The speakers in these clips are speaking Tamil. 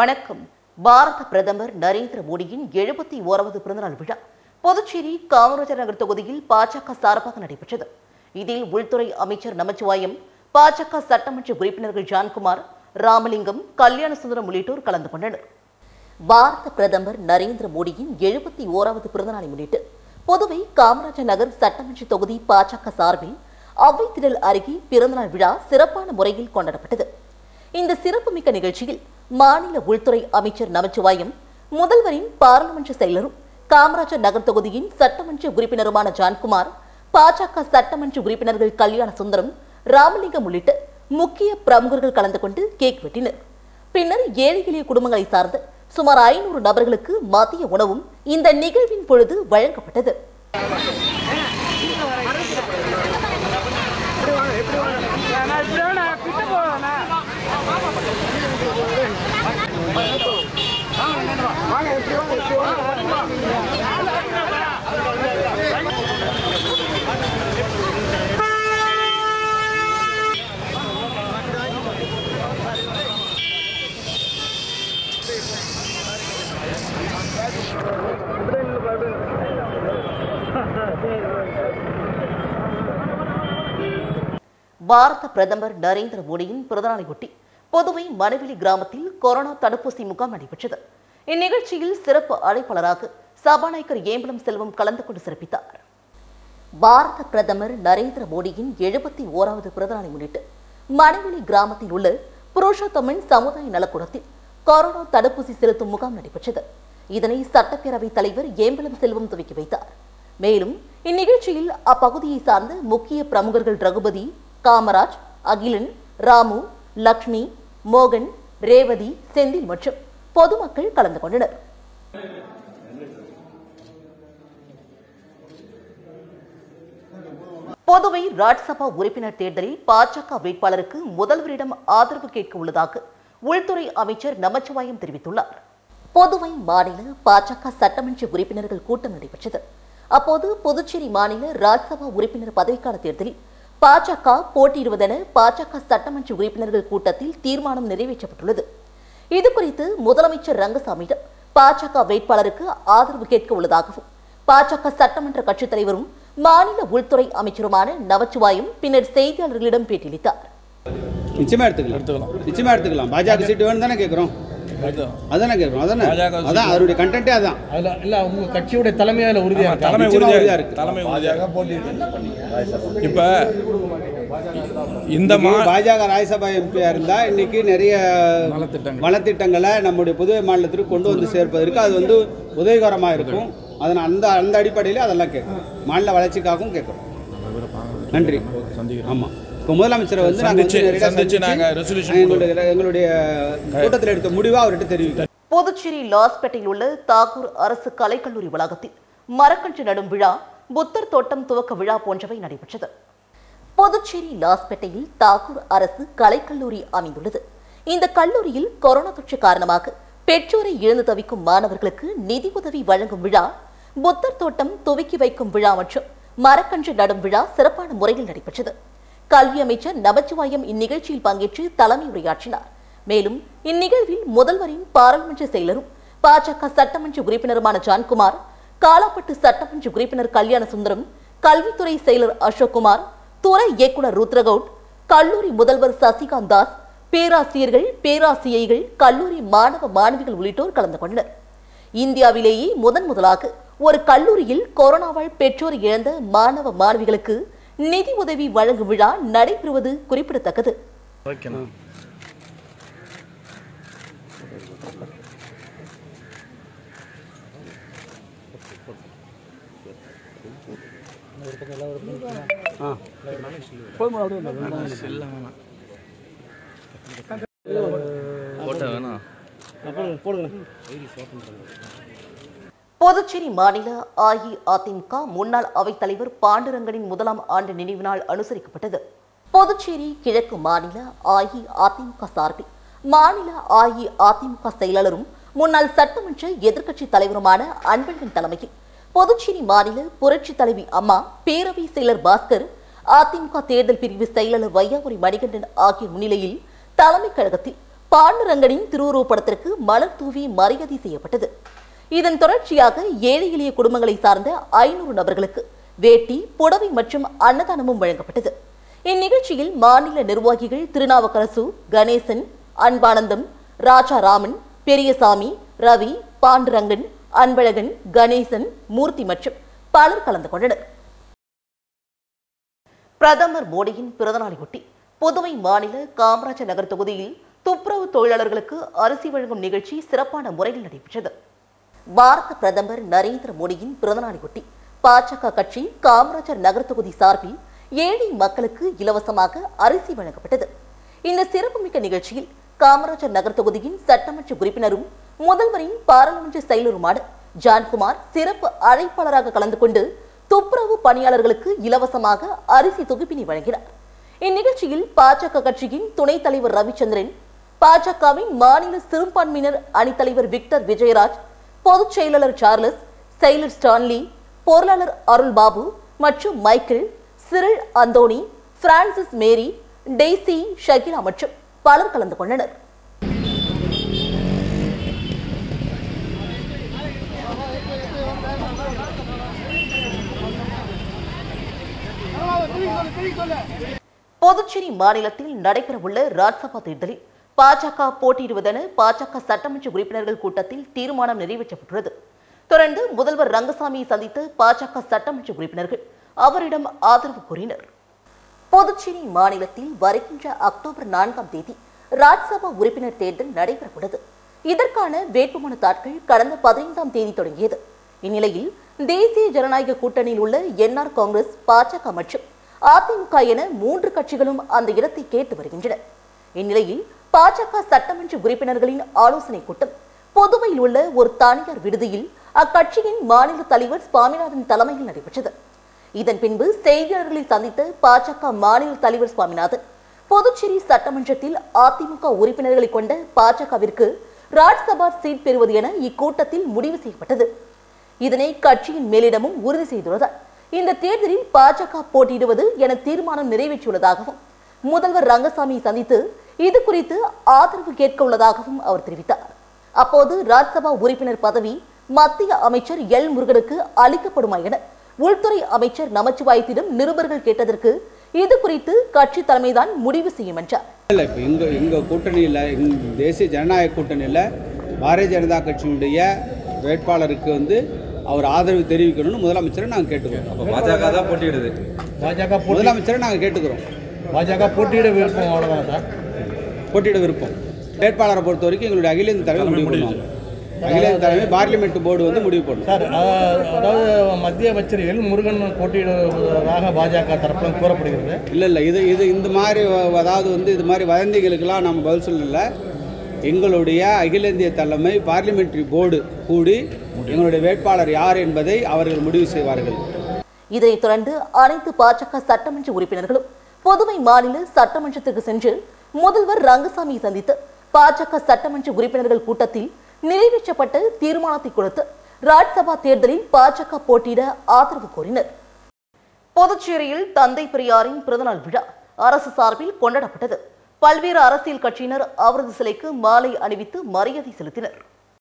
வணக்கம் பாரத பிரதமர் நரேந்திர மோடியின் எழுபத்தி ஓராவது பிறந்தநாள் விழா புதுச்சேரி காமராஜர் நகர் தொகுதியில் பாஜக சார்பாக நடைபெற்றது இதில் உள்துறை அமைச்சர் நமச்சிவாயம் பாஜக சட்டமன்ற உறுப்பினர்கள் ஜான்குமார் ராமலிங்கம் கல்யாண சுந்தரம் உள்ளிட்டோர் கலந்து கொண்டனர் பாரத பிரதமர் நரேந்திர மோடியின் எழுபத்தி ஓராவது பிறந்தநாளை முன்னிட்டு புதுவை காமராஜர் நகர் சட்டமன்ற தொகுதி பாஜக சார்பில் அவை திடல் அருகே பிறந்தநாள் விழா சிறப்பான முறையில் கொண்டாடப்பட்டது இந்த சிறப்புமிக்க நிகழ்ச்சியில் மாநில உள்துறை அமைச்சர் நமச்சிவாயம் முதல்வரின் பாராளுமன்ற செயலரும் காமராஜர் நகர் தொகுதியின் சட்டமன்ற உறுப்பினருமான ஜான்குமார் பாஜக சட்டமன்ற உறுப்பினர்கள் கல்யாண சுந்தரம் ராமலிங்கம் உள்ளிட்ட முக்கிய பிரமுகர்கள் கலந்து கொண்டு கேக் வெட்டினர் பின்னர் ஏழை எளிய குடும்பங்களை சார்ந்த சுமார் ஐநூறு நபர்களுக்கு மதிய உணவும் இந்த நிகழ்வின் பொழுது வழங்கப்பட்டது நான் இப்படி வேணா கிட்ட போவேண்ணா வாங்க எப்படி வாங்க எப்படி வாங்க பாரத பிரதமர் நரேந்திர மோடியின் பிறந்தநாளையொட்டி புதுவை மணவெளி கிராமத்தில் கொரோனா தடுப்பூசி முகாம் நடைபெற்றது இந்நிகழ்ச்சியில் சிறப்பு அழைப்பாளராக சபாநாயகர் ஏம்பலம் செல்வம் கலந்து கொண்டு சிறப்பித்தார் பாரத பிரதமர் நரேந்திர மோடியின் எழுபத்தி ஓராவது பிறந்தநாளை முன்னிட்டு மணவெளி கிராமத்தில் உள்ள புருஷோத்தமன் சமுதாய நலக்கூடத்தில் கொரோனா தடுப்பூசி செலுத்தும் முகாம் நடைபெற்றது இதனை சட்டப்பேரவைத் தலைவர் ஏம்பலம் செல்வம் துவக்கி வைத்தார் மேலும் இந்நிகழ்ச்சியில் அப்பகுதியை சார்ந்த முக்கிய பிரமுகர்கள் ரகுபதி காமராஜ் அகிலன் ராமு லக்ஷ்மி மோகன் ரேவதி செந்தில் மற்றும் பொதுமக்கள் கலந்து கொண்டனர் புதுவை ராஜ்சபா உறுப்பினர் தேர்தலில் பாஜக வேட்பாளருக்கு முதல்வரிடம் ஆதரவு கேட்க உள்ளதாக உள்துறை அமைச்சர் நமச்சிவாயம் தெரிவித்துள்ளார் புதுவை மாநில பாஜக சட்டமன்ற உறுப்பினர்கள் கூட்டம் நடைபெற்றது அப்போது புதுச்சேரி மாநில ராஜ்சபா உறுப்பினர் பதவிக்கால தேர்தலில் பாஜக போட்டியிடுவதென பாஜக சட்டமன்ற உறுப்பினர்கள் கூட்டத்தில் தீர்மானம் நிறைவேற்றப்பட்டுள்ளது இதுகுறித்து முதலமைச்சர் ரங்கசாமியிடம் பாஜக வேட்பாளருக்கு ஆதரவு கேட்க உள்ளதாகவும் பாஜக சட்டமன்ற கட்சித் தலைவரும் மாநில உள்துறை அமைச்சருமான நமச்சிவாயம் பின்னர் செய்தியாளர்களிடம் பேட்டியளித்தார் நிச்சயமா எடுத்துக்கலாம் நிச்சயமா எடுத்துக்கலாம் பாஜக சீட்டு வேணும் தானே கேட்குறோம் அதானே கேட்குறோம் அதானே அதான் அவருடைய கண்டென்ட்டே அதான் அதுல இல்ல உங்க கட்சியோட தலைமை அதுல உறுதியா இருக்கா? தலைமை நிச்சயமா உறுதியா உறுதியா இருக்கு இருக்கு. தலைமை உறுதியாக இப்ப இந்த மா இன்னைக்கு பாஜக ராஜ்யசபா எம்பியா இருந்தா இன்னைக்கு நிறைய வளத்திட்டங்களை நம்முடைய புதுவை மாநிலத்திற்கு கொண்டு வந்து சேர்ப்பதற்கு அது வந்து உதவிகரமாக இருக்கும் அதனால் அந்த அந்த அடிப்படையில் அதெல்லாம் கேட்குறோம் மாநில வளர்ச்சிக்காகவும் கேட்குறோம் நன்றி ஆமாம் இப்போ முதலமைச்சரை வந்து நாங்கள் சந்திச்சு- சந்திச்சு நாங்க resolution எங்களுடைய எங்களுடைய கூட்டத்தில் எடுத்த முடிவை அவர்கிட்ட தெரிவிக்கிறோம் புதுச்சேரி லாஸ்பேட்டையில் உள்ள தாகூர் அரசு கலைக்கல்லூரி வளாகத்தில் மரக்கன்று நடும் விழா புத்தர் தோட்டம் துவக்க விழா போன்றவை நடைபெற்றது புதுச்சேரி லாஸ்பேட்டையில் தாகூர் அரசு கலைக்கல்லூரி அமைந்துள்ளது இந்த கல்லூரியில் கொரோனா தொற்று காரணமாக பெற்றோரை இழந்து தவிக்கும் மாணவர்களுக்கு நிதி உதவி வழங்கும் விழா புத்தர் தோட்டம் துவக்கி வைக்கும் விழா மற்றும் மரக்கன்று நடும் விழா சிறப்பான முறையில் நடைபெற்றது கல்வி அமைச்சர் நமச்சிவாயம் இந்நிகழ்ச்சியில் பங்கேற்று தலைமை உரையாற்றினார் மேலும் இந்நிகழ்வில் முதல்வரின் பாராளுமன்ற செயலரும் பாஜக சட்டமன்ற உறுப்பினருமான ஜான்குமார் காலாப்பட்டு சட்டமன்ற உறுப்பினர் கல்யாண சுந்தரம் கல்வித்துறை செயலர் அசோக்குமார் துறை இயக்குனர் ருத்ரகவுட் கல்லூரி முதல்வர் சசிகாந்த் தாஸ் பேராசிரியர்கள் பேராசிரியைகள் கல்லூரி மாணவ மாணவிகள் உள்ளிட்டோர் கலந்து கொண்டனர் இந்தியாவிலேயே முதன் முதலாக ஒரு கல்லூரியில் கொரோனாவால் பெற்றோர் இழந்த மாணவ மாணவிகளுக்கு நிதி உதவி வழங்கும் விழா நடைபெறுவது குறிப்பிடத்தக்கது புதுச்சேரி மாநில அஇஅதிமுக முன்னாள் அவைத்தலைவர் பாண்டுரங்கனின் முதலாம் ஆண்டு நினைவு நாள் அனுசரிக்கப்பட்டது புதுச்சேரி கிழக்கு மாநில அஇஅதிமுக சார்பில் மாநில அஇஅதிமுக செயலாளரும் முன்னாள் சட்டமன்ற எதிர்க்கட்சி தலைவருமான அன்பழகன் தலைமையில் புதுச்சேரி மாநில புரட்சி தலைவி அம்மா பேரவை செயலர் பாஸ்கர் அதிமுக தேர்தல் பிரிவு செயலாளர் வையாபுரி மணிகண்டன் ஆகியோர் முன்னிலையில் தலைமைக் கழகத்தில் பாண்டுரங்கனின் திருவுருவப்படத்திற்கு மலர் தூவி மரியாதை செய்யப்பட்டது இதன் தொடர்ச்சியாக ஏழை எளிய குடும்பங்களை சார்ந்த ஐநூறு நபர்களுக்கு வேட்டி புடவை மற்றும் அன்னதானமும் வழங்கப்பட்டது இந்நிகழ்ச்சியில் மாநில நிர்வாகிகள் திருநாவுக்கரசு கணேசன் அன்பானந்தம் ராஜாராமன் பெரியசாமி ரவி பாண்டுரங்கன் அன்பழகன் கணேசன் மூர்த்தி மற்றும் பலர் கலந்து கொண்டனர் பிரதமர் மோடியின் பிறந்தநாளையொட்டி புதுவை மாநில காமராஜர் நகர் தொகுதியில் துப்புரவு தொழிலாளர்களுக்கு அரிசி வழங்கும் நிகழ்ச்சி சிறப்பான முறையில் நடைபெற்றது பாரத பிரதமர் நரேந்திர மோடியின் பிறந்தநாளையொட்டி பாஜக கட்சி காமராஜர் நகர் தொகுதி சார்பில் ஏழை மக்களுக்கு இலவசமாக அரிசி வழங்கப்பட்டது இந்த சிறப்புமிக்க நிகழ்ச்சியில் காமராஜர் நகர் தொகுதியின் சட்டமன்ற உறுப்பினரும் முதல்வரின் பாராளுமன்ற செயலருமான ஜான்குமார் சிறப்பு அழைப்பாளராக கலந்து கொண்டு துப்புரவு பணியாளர்களுக்கு இலவசமாக அரிசி தொகுப்பினை வழங்கினார் இந்நிகழ்ச்சியில் பாஜக கட்சியின் துணைத் தலைவர் ரவிச்சந்திரன் பாஜகவின் மாநில சிறுபான்மையினர் அணித்தலைவர் விக்டர் விஜயராஜ் பொதுச் செயலாளர் சார்லஸ் செயலர் ஸ்டான்லி பொருளாளர் அருள் பாபு மற்றும் Michael Cyril Anthony Francis Mary Daisy Shakila மற்றும் பலர் கலந்து கொண்டனர் புதுச்சேரி மாநிலத்தில் நடைபெறவுள்ள ராஜ்சபா தேர்தலில் பாஜக போட்டியிடுவதென பாஜக சட்டமன்ற உறுப்பினர்கள் கூட்டத்தில் தீர்மானம் நிறைவேற்றப்பட்டுள்ளது தொடர்ந்து முதல்வர் ரங்கசாமியை சந்தித்த பாஜக சட்டமன்ற உறுப்பினர்கள் அவரிடம் ஆதரவு கோரினர் புதுச்சேரி மாநிலத்தில் வருகின்ற அக்டோபர் நான்காம் தேதி ராஜ்சபா உறுப்பினர் தேர்தல் நடைபெறவுள்ளது இதற்கான வேட்புமனு தாக்கல் கடந்த பதினைந்தாம் தேதி தொடங்கியது இந்நிலையில் தேசிய ஜனநாயக கூட்டணியில் உள்ள என்ஆர் காங்கிரஸ் பாஜக மற்றும் அதிமுக என மூன்று கட்சிகளும் அந்த இடத்தை கேட்டு வருகின்றன இந்நிலையில் பாஜக சட்டமன்ற உறுப்பினர்களின் ஆலோசனை கூட்டம் புதுவையில் உள்ள ஒரு தனியார் விடுதியில் அக்கட்சியின் மாநில தலைவர் சுவாமிநாதன் தலைமையில் நடைபெற்றது இதன் பின்பு செய்தியாளர்களை சந்தித்த பாஜக மாநில தலைவர் சுவாமிநாதன் புதுச்சேரி சட்டமன்றத்தில் அதிமுக உறுப்பினர்களை கொண்ட பாஜகவிற்கு ராஜ்சபா சீட் பெறுவது என இக்கூட்டத்தில் முடிவு செய்யப்பட்டது இதனை கட்சியின் மேலிடமும் உறுதி செய்துள்ளதால் இந்த தேர்தலில் பாஜக போட்டியிடுவது என தீர்மானம் நிறைவேற்றியுள்ளதாகவும் முதல்வர் ரங்கசாமியை சந்தித்து இது குறித்து ஆதரவு கேட்க உள்ளதாகவும் அவர் தெரிவித்தார் அப்போது ராஜ்சபா உறுப்பினர் பதவி மத்திய அமைச்சர் எல் முருகனுக்கு அளிக்கப்படுமா என உள்துறை அமைச்சர் நமச்சிவாயத்திடம் நிருபர்கள் கேட்டதற்கு இது குறித்து கட்சி தலைமைதான் முடிவு செய்யும் என்றார் இல்லை இப்போ எங்கள் எங்கள் கூட்டணியில் எங் தேசிய ஜனநாயக கூட்டணியில் பாரதிய ஜனதா கட்சியினுடைய வேட்பாளருக்கு வந்து அவர் ஆதரவு தெரிவிக்கணும்னு முதலமைச்சரை நாங்கள் கேட்டுக்கிறோம் அப்போ பாஜக தான் போட்டியிடுது பாஜக போட்டி முதலமைச்சரை நாங்கள் கேட்டுக்கிறோம் பாஜக போட்டியிட விருப்பம் அவ்வளோதானே சார் போட்டியிட விருப்பம் வேட்பாளரை பொறுத்த வரைக்கும் எங்களுடைய அகில இந்திய தலைமை முடிவு பண்ணுவாங்க அகில இந்திய தலைமை பார்லிமெண்ட் போர்டு வந்து முடிவு பண்ணும் சார் அஹ், அதாவது மத்திய அமைச்சர் எல் முருகன் போட்டியிடுவதாக பாஜக தரப்பில் கூறப்படுகிறது இல்லை இல்லை இது இது இந்த மாதிரி வ- அதாவது வந்து இது மாதிரி வதந்திகளுக்கெல்லாம் நம்ம பதில் சொல்லல எங்களுடைய அகில இந்திய தலைமை பார்லிமெண்ட்ரி போர்டு கூடி எங்களுடைய வேட்பாளர் யார் என்பதை அவர்கள் முடிவு செய்வார்கள் இதனைத் தொடர்ந்து அனைத்து பாஜக சட்டமன்ற உறுப்பினர்களும் புதுவை மாநில சட்டமன்றத்திற்கு சென்று முதல்வர் ரங்கசாமியை சந்தித்து பாஜக சட்டமன்ற உறுப்பினர்கள் கூட்டத்தில் நிறைவேற்றப்பட்ட தீர்மானத்தை கொடுத்து ராஜ்சபா தேர்தலில் பாஜக போட்டியிட ஆதரவு கோரினர் புதுச்சேரியில் தந்தை பெரியாரின் பிறந்தநாள் விழா அரசு சார்பில் கொண்டாடப்பட்டது பல்வேறு அரசியல் கட்சியினர் அவரது சிலைக்கு மாலை அணிவித்து மரியாதை செலுத்தினர்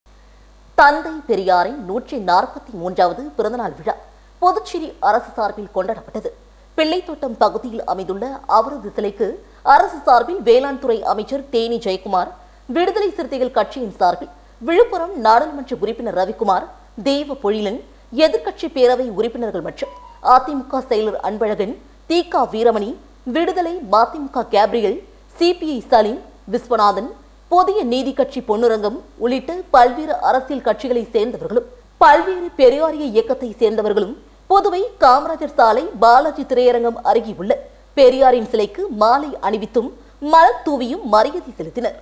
தந்தை பெரியாரின் நூற்றி நாற்பத்தி மூன்றாவது பிறந்தநாள் விழா புதுச்சேரி அரசு சார்பில் கொண்டாடப்பட்டது பிள்ளைத்தோட்டம் பகுதியில் அமைந்துள்ள அவரது சிலைக்கு அரசு சார்பில் வேளாண் துறை அமைச்சர் தேனி ஜெயக்குமார் விடுதலை சிறுத்தைகள் கட்சியின் சார்பில் விழுப்புரம் நாடாளுமன்ற உறுப்பினர் ரவிக்குமார் தேவ பொழிலன் எதிர்க்கட்சி பேரவை உறுப்பினர்கள் மற்றும் அதிமுக செயலர் அன்பழகன் தீகா வீரமணி விடுதலை மதிமுக கேப்ரியல் சிபிஐ ஸ்டாலின் விஸ்வநாதன் புதிய நீதி கட்சி பொன்னுரங்கம் உள்ளிட்ட பல்வேறு அரசியல் கட்சிகளை சேர்ந்தவர்களும் பல்வேறு பெரியாரிய இயக்கத்தை சேர்ந்தவர்களும் புதுவை காமராஜர் சாலை பாலாஜி திரையரங்கம் அருகே உள்ள பெரியாரின் சிலைக்கு மாலை அணிவித்தும் மலர் தூவியும் மரியாதை செலுத்தினர்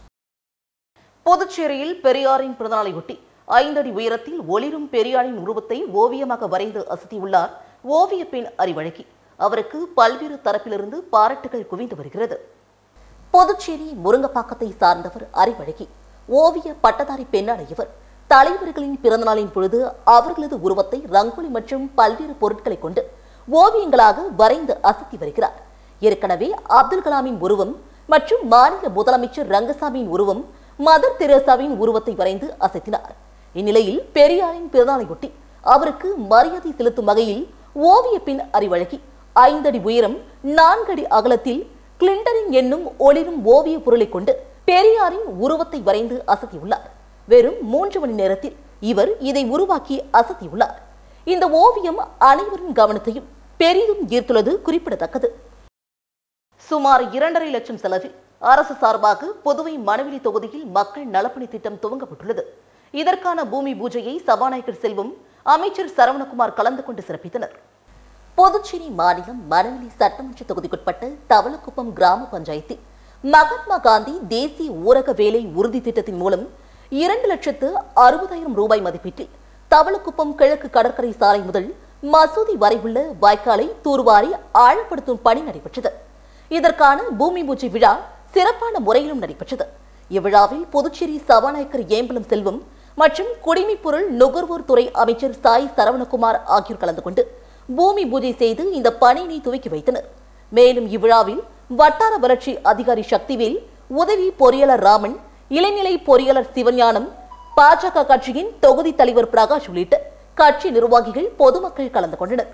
புதுச்சேரியில் பெரியாரின் பிறந்தநாளையொட்டி ஐந்தடி உயரத்தில் ஒளிரும் பெரியாரின் உருவத்தை ஓவியமாக வரைந்து அசத்தியுள்ளார் ஓவிய பெண் அறிவழகி அவருக்கு பல்வேறு தரப்பிலிருந்து பாராட்டுகள் குவிந்து வருகிறது புதுச்சேரி முருங்கப்பாக்கத்தை சார்ந்தவர் அறிவழகி ஓவிய பட்டதாரி பெண்ணான இவர் தலைவர்களின் பிறந்தநாளின் பொழுது அவர்களது உருவத்தை ரங்கோலி மற்றும் பல்வேறு பொருட்களை கொண்டு ஓவியங்களாக வரைந்து அசத்தி வருகிறார் ஏற்கனவே அப்துல் கலாமின் உருவம் மற்றும் மாநில முதலமைச்சர் ரங்கசாமியின் உருவம் மதர் தெரேசாவின் உருவத்தை வரைந்து அசைத்தினார் இந்நிலையில் பெரியாரின் பிறநாளையொட்டி அவருக்கு மரியாதை செலுத்தும் வகையில் ஓவிய பின் அறிவழகி ஐந்தடி உயரம் நான்கடி அகலத்தில் கிளிண்டரின் என்னும் ஒளிரும் ஓவிய பொருளை கொண்டு பெரியாரின் உருவத்தை வரைந்து அசத்தியுள்ளார் வெறும் மூன்று மணி நேரத்தில் இவர் இதை உருவாக்கி அசத்தியுள்ளார் இந்த ஓவியம் அனைவரின் கவனத்தையும் பெரிதும் ஈர்த்துள்ளது குறிப்பிடத்தக்கது சுமார் இரண்டரை லட்சம் செலவில் அரசு சார்பாக புதுவை மணவெளி தொகுதியில் மக்கள் நலப்பணி திட்டம் துவங்கப்பட்டுள்ளது இதற்கான பூமி பூஜையை சபாநாயகர் செல்வம் அமைச்சர் சரவணகுமார் கலந்து கொண்டு சிறப்பித்தனர் புதுச்சேரி மாநிலம் மணவெளி சட்டமன்ற தொகுதிக்குட்பட்ட தவளக்குப்பம் கிராம பஞ்சாயத்தில் மகாத்மா காந்தி தேசிய ஊரக வேலை உறுதி திட்டத்தின் மூலம் இரண்டு லட்சத்து அறுபதாயிரம் ரூபாய் மதிப்பீட்டில் தவளக்குப்பம் கிழக்கு கடற்கரை சாலை முதல் மசூதி வரை உள்ள வாய்க்காலை தூர்வாரி ஆழப்படுத்தும் பணி நடைபெற்றது இதற்கான பூமி பூஜை விழா சிறப்பான முறையிலும் நடைபெற்றது இவ்விழாவில் புதுச்சேரி சபாநாயகர் ஏம்பலம் செல்வம் மற்றும் குடிமைப்பொருள் நுகர்வோர் துறை அமைச்சர் சாய் சரவணகுமார் ஆகியோர் கலந்து கொண்டு பூமி பூஜை செய்து இந்த பணியினை துவக்கி வைத்தனர் மேலும் இவ்விழாவில் வட்டார வளர்ச்சி அதிகாரி சக்திவேல் உதவி பொறியாளர் ராமன் இளநிலை பொறியாளர் சிவஞானம் பாஜக கட்சியின் தொகுதி தலைவர் பிரகாஷ் உள்ளிட்ட கட்சி நிர்வாகிகள் பொதுமக்கள் கலந்து கொண்டனர்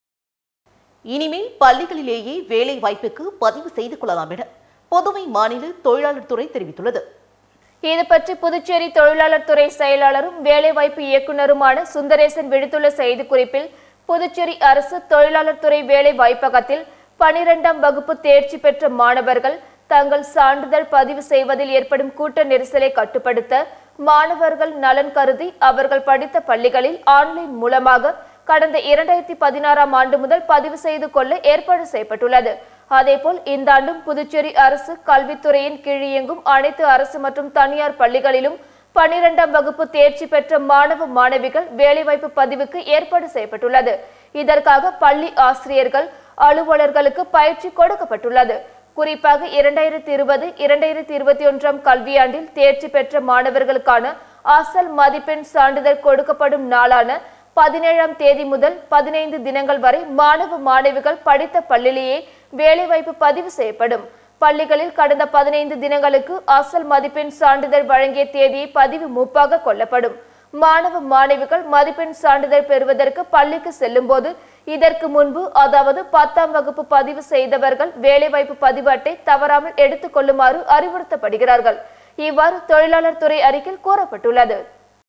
இனிமேல் பள்ளிகளிலேயே வேலை வாய்ப்புக்கு பதிவு செய்து கொள்ளலாம் என புதுவை மாநில தொழிலாளர் துறை தெரிவித்துள்ளது இது பற்றி புதுச்சேரி தொழிலாளர் துறை செயலாளரும் வேலைவாய்ப்பு இயக்குநருமான சுந்தரேசன் விடுத்துள்ள செய்திக்குறிப்பில் புதுச்சேரி அரசு தொழிலாளர் துறை வேலை வாய்ப்பகத்தில் பனிரெண்டாம் வகுப்பு தேர்ச்சி பெற்ற மாணவர்கள் தங்கள் சான்றிதழ் பதிவு செய்வதில் ஏற்படும் கூட்ட நெரிசலை கட்டுப்படுத்த மாணவர்கள் நலன் கருதி அவர்கள் படித்த பள்ளிகளில் ஆன்லைன் மூலமாக கடந்த இரண்டாயிரத்தி பதினாறாம் ஆண்டு முதல் பதிவு செய்து கொள்ள ஏற்பாடு செய்யப்பட்டுள்ளது அதேபோல் இந்த ஆண்டும் புதுச்சேரி அரசு கல்வித்துறையின் கீழ் இயங்கும் அனைத்து அரசு மற்றும் தனியார் பள்ளிகளிலும் பனிரெண்டாம் வகுப்பு தேர்ச்சி பெற்ற மாணவ மாணவிகள் வேலைவாய்ப்பு பதிவுக்கு ஏற்பாடு செய்யப்பட்டுள்ளது இதற்காக பள்ளி ஆசிரியர்கள் அலுவலர்களுக்கு பயிற்சி கொடுக்கப்பட்டுள்ளது குறிப்பாக இரண்டாயிரத்தி இருபது இரண்டாயிரத்தி இருபத்தி ஒன்றாம் கல்வியாண்டில் தேர்ச்சி பெற்ற மாணவர்களுக்கான அசல் மதிப்பெண் சான்றிதழ் கொடுக்கப்படும் நாளான பதினேழாம் தேதி முதல் பதினைந்து தினங்கள் வரை மாணவ மாணவிகள் படித்த பள்ளியிலேயே வேலைவாய்ப்பு பதிவு செய்யப்படும் பள்ளிகளில் கடந்த பதினைந்து தினங்களுக்கு அசல் மதிப்பெண் சான்றிதழ் வழங்கிய தேதியை பதிவு மூப்பாக கொள்ளப்படும் மாணவ மாணவிகள் மதிப்பெண் சான்றிதழ் பெறுவதற்கு பள்ளிக்கு செல்லும் போது இதற்கு முன்பு அதாவது பத்தாம் வகுப்பு பதிவு செய்தவர்கள் வேலைவாய்ப்பு பதிவு அட்டை தவறாமல் எடுத்துக் கொள்ளுமாறு அறிவுறுத்தப்படுகிறார்கள் இவ்வாறு தொழிலாளர் துறை அறிக்கையில் கூறப்பட்டுள்ளது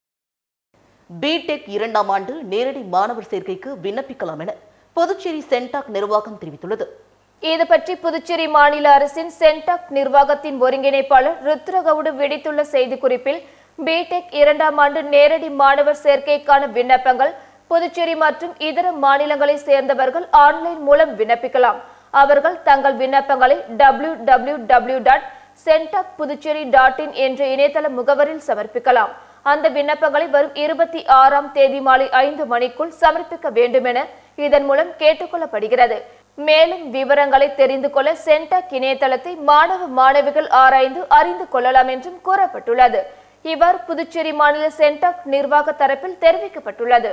பிடெக் இரண்டாம் ஆண்டு நேரடி மாணவர் சேர்க்கைக்கு விண்ணப்பிக்கலாம் என புதுச்சேரி சென்டாக் நிர்வாகம் தெரிவித்துள்ளது இது பற்றி புதுச்சேரி மாநில அரசின் சென்டாக் நிர்வாகத்தின் ஒருங்கிணைப்பாளர் ருத்ரகவுடு விடுத்துள்ள செய்திக்குறிப்பில் பிடெக் இரண்டாம் ஆண்டு நேரடி மாணவர் சேர்க்கைக்கான விண்ணப்பங்கள் புதுச்சேரி மற்றும் இதர மாநிலங்களை சேர்ந்தவர்கள் ஆன்லைன் மூலம் விண்ணப்பிக்கலாம் அவர்கள் தங்கள் விண்ணப்பங்களை W W W dot Centac Puducherry dot in என்ற இணையதள முகவரில் சமர்ப்பிக்கலாம் அந்த விண்ணப்பங்களை வரும் இருபத்தி ஆறாம் தேதி மாலை ஐந்து மணிக்குள் சமர்ப்பிக்க வேண்டும் என இதன் மூலம் கேட்டுக்கொள்ளப்படுகிறது மேலும் விவரங்களை தெரிந்து கொள்ள சென்டாக் இணையதளத்தை மாணவ மாணவிகள் ஆராய்ந்து அறிந்து கொள்ளலாம் என்றும் கூறப்பட்டுள்ளது இவ்வாறு புதுச்சேரி மாநில சென்டாக் நிர்வாக தரப்பில் தெரிவிக்கப்பட்டுள்ளது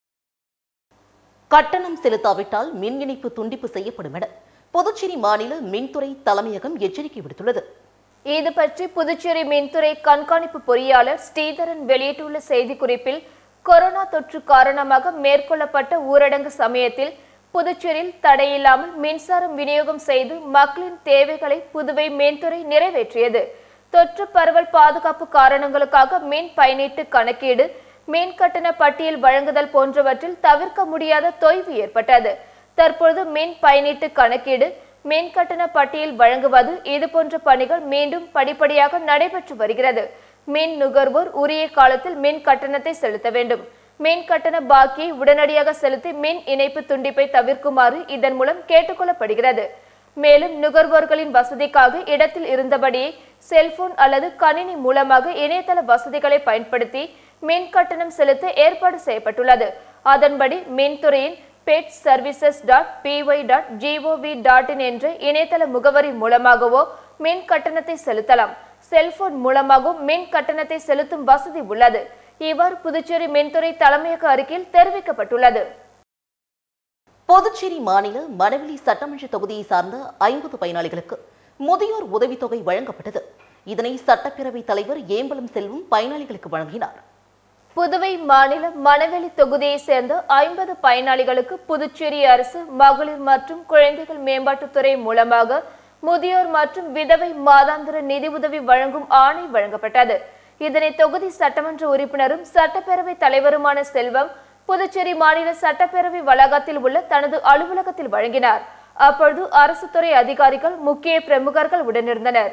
கட்டணம் செலுத்தாவிட்டால் மின் இணைப்பு துண்டிப்பு செய்யப்படும் என புதுச்சேரி மாநில மின்துறை தலைமையகம் எச்சரிக்கை விடுத்துள்ளது இது பற்றி புதுச்சேரி மின்துறை கண்காணிப்பு பொறியாளர் ஸ்ரீதரன் வெளியிட்டுள்ள செய்திக்குறிப்பில் கொரோனா தொற்று காரணமாக மேற்கொள்ளப்பட்ட ஊரடங்கு சமயத்தில் புதுச்சேரியில் தடையில்லாமல் மின்சாரம் விநியோகம் செய்து மக்களின் தேவைகளை புதுவை மின்துறை நிறைவேற்றியது தொற்று பரவல் பாதுகாப்பு காரணங்களுக்காக மின் பயனீட்டு கணக்கீடு மின் கட்டண பட்டியல் வழங்குதல் போன்றவற்றில் தவிர்க்க முடியாத தொய்வு ஏற்பட்டது தற்பொழுது மின் பயனீட்டு கணக்கீடு மின் கட்டண பட்டியல் வழங்குவது இது போன்ற பணிகள் மீண்டும் படிப்படியாக நடைபெற்று வருகிறது மின் நுகர்வோர் உரிய காலத்தில் மின் கட்டணத்தை செலுத்த வேண்டும் மின் கட்டண பாக்கியை உடனடியாக செலுத்தி மின் இணைப்பு துண்டிப்பை தவிர்க்குமாறு இதன் மூலம் கேட்டுக்கொள்ளப்படுகிறது மேலும் நுகர்வோர்களின் வசதிக்காக இடத்தில் இருந்தபடியே செல்போன் அல்லது கணினி மூலமாக இணையதள வசதிகளை பயன்படுத்தி மின் கட்டணம் செலுத்த ஏற்பாடு செய்யப்பட்டுள்ளது அதன்படி மின்துறையின் ped services dot P Y dot G O V dot in என்ற இணையதள முகவரி மூலமாகவோ மின் கட்டணத்தை செலுத்தலாம் செல்போன் மூலமாகவும் மின் கட்டணத்தை செலுத்தும் வசதி உள்ளது இவ்வாறு புதுச்சேரி மின்துறை தலைமையக அறிக்கையில் தெரிவிக்கப்பட்டுள்ளது புதுச்சேரி மாநில மணவெளி சட்டமன்ற தொகுதியை சார்ந்த ஐம்பது பயனாளிகளுக்கு முதியோர் உதவித்தொகை வழங்கப்பட்டது இதனை சட்டப்பேரவைத் தலைவர் ஏம்பலம் செல்வம் பயனாளிகளுக்கு வழங்கினார் புதுவை மாநில மணவெளி தொகுதியைச் சேர்ந்த ஐம்பது பயனாளிகளுக்கு புதுச்சேரி அரசு மகளிர் மற்றும் குழந்தைகள் மேம்பாட்டுத்துறை மூலமாக முதியோர் மற்றும் விதவை மாதாந்திர நிதி உதவி வழங்கும் ஆணை வழங்கப்பட்டது இதனை தொகுதி சட்டமன்ற உறுப்பினரும் சட்டப்பேரவை தலைவருமான செல்வம் புதுச்சேரி மாநில சட்டப்பேரவை வளாகத்தில் உள்ள தனது அலுவலகத்தில் வழங்கினார் அப்பொழுது அரசு துறை அதிகாரிகள் முக்கிய பிரமுகர்கள் உடனிருந்தனர்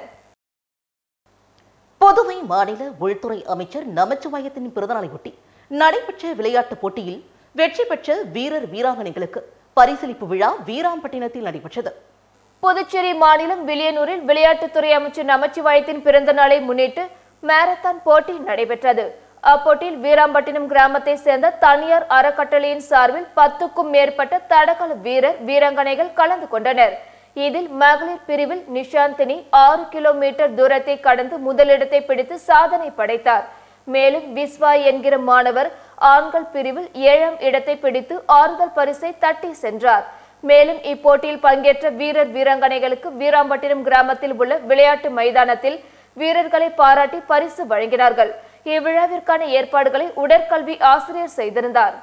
புதுவை மாநில உள்துறை அமைச்சர் நமச்சிவாயத்தின் பிறந்தநாளையொட்டி நடைபெற்ற விளையாட்டுப் போட்டியில் வெற்றி பெற்ற வீரர் வீராங்கனைகளுக்கு பரிசளிப்பு விழா வீராம்பட்டினத்தில் நடைபெற்றது புதுச்சேரி மாநிலம் வில்லியனூரில் விளையாட்டுத்துறை அமைச்சர் நமச்சிவாயத்தின் பிறந்த நாளை முன்னிட்டு மாரத்தான் போட்டி நடைபெற்றது அப்போட்டியில் வீராம்பட்டினம் கிராமத்தை சேர்ந்த தனியார் அறக்கட்டளையின் சார்பில் பத்துக்கும் மேற்பட்ட தடகள வீரர் வீராங்கனைகள் கலந்து கொண்டனர் இதில் மகளிர் பிரிவில் நிஷாந்தினி ஆறு கிலோமீட்டர் தூரத்தை கடந்து முதலிடத்தை பிடித்து சாதனை படைத்தார் மேலும் விஸ்வா என்கிற மாணவர் ஆண்கள் பிரிவில் ஏழாம் இடத்தை பிடித்து ஆறுதல் பரிசை தட்டி சென்றார் மேலும் இப்போட்டியில் பங்கேற்ற வீரர் வீராங்கனைகளுக்கு வீராம்பட்டினம் கிராமத்தில் உள்ள விளையாட்டு மைதானத்தில் வீரர்களை பாராட்டி பரிசு வழங்கினார்கள் இவ்விழாவிற்கான ஏற்பாடுகளை உடற்கல்வி ஆசிரியர் செய்திருந்தார்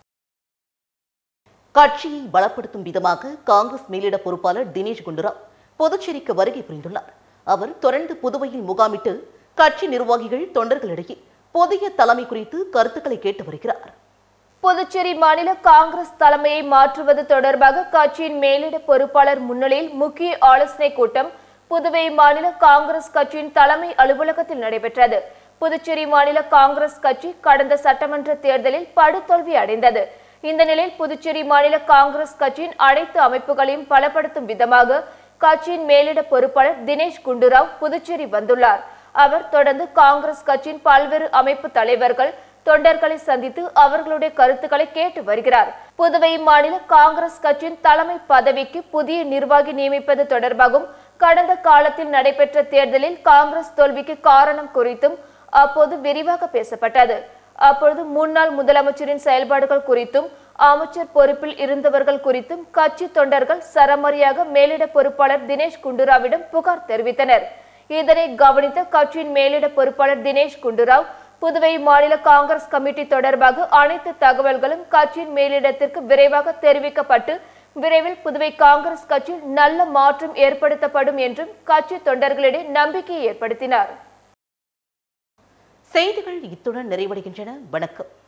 கட்சியை பலப்படுத்தும் விதமாக காங்கிரஸ் மேலிட பொறுப்பாளர் தினேஷ் குண்டுராவ் புதுச்சேரிக்கு வருகை புரிந்துள்ளார் அவர் தொடர்ந்து புதுவையில் முகாமிட்டு கட்சி நிர்வாகிகள் தொண்டர்களிடையே புதிய தலைமை குறித்து கருத்துக்களை கேட்டு வருகிறார் புதுச்சேரி மாநில காங்கிரஸ் தலைமையை மாற்றுவது தொடர்பாக கட்சியின் மேலிட பொறுப்பாளர் முன்னிலையில் முக்கிய ஆலோசனை கூட்டம் புதுவை மாநில காங்கிரஸ் கட்சியின் தலைமை அலுவலகத்தில் நடைபெற்றது புதுச்சேரி மாநில காங்கிரஸ் கட்சி கடந்த சட்டமன்ற தேர்தலில் படுதோல்வி அடைந்தது இந்த நிலையில் புதுச்சேரி மாநில காங்கிரஸ் கட்சியின் அனைத்து அமைப்புகளையும் பலப்படுத்தும் விதமாக கட்சியின் மேலிட பொறுப்பாளர் தினேஷ் குண்டுராவ் புதுச்சேரி வந்துள்ளார் அவர் தொடர்ந்து காங்கிரஸ் கட்சியின் பல்வேறு அமைப்பு தலைவர்கள் தொண்டர்களை சந்தித்து அவர்களுடைய கருத்துக்களை கேட்டு வருகிறார் புதுவை மாநில காங்கிரஸ் கட்சியின் தலைமை பதவிக்கு புதிய நிர்வாகி நியமிப்பது தொடர்பாகவும் கடந்த காலத்தில் நடைபெற்ற தேர்தலில் காங்கிரஸ் தோல்விக்கு காரணம் குறித்தும் அப்போது விரிவாக பேசப்பட்டது அப்பொழுது முன்னாள் முதலமைச்சரின் செயல்பாடுகள் குறித்தும் அமைச்சர் பொறுப்பில் இருந்தவர்கள் குறித்தும் கட்சி தொண்டர்கள் சரமாரியாக மேலிட பொறுப்பாளர் தினேஷ் குண்டுராவிடம் புகார் தெரிவித்தனர் இதனை கவனித்த கட்சியின் மேலிட பொறுப்பாளர் தினேஷ் குண்டுராவ் புதுவை மாநில காங்கிரஸ் கமிட்டி தொடர்பாக அனைத்து தகவல்களும் கட்சியின் மேலிடத்திற்கு விரைவாக தெரிவிக்கப்பட்டு விரைவில் புதுவை காங்கிரஸ் கட்சியில் நல்ல மாற்றம் ஏற்படுத்தப்படும் என்றும் கட்சி தொண்டர்களிடையே நம்பிக்கையை ஏற்படுத்தினார் செய்திகள் இத்துடன் நிறைவடைகின்றன வணக்கம்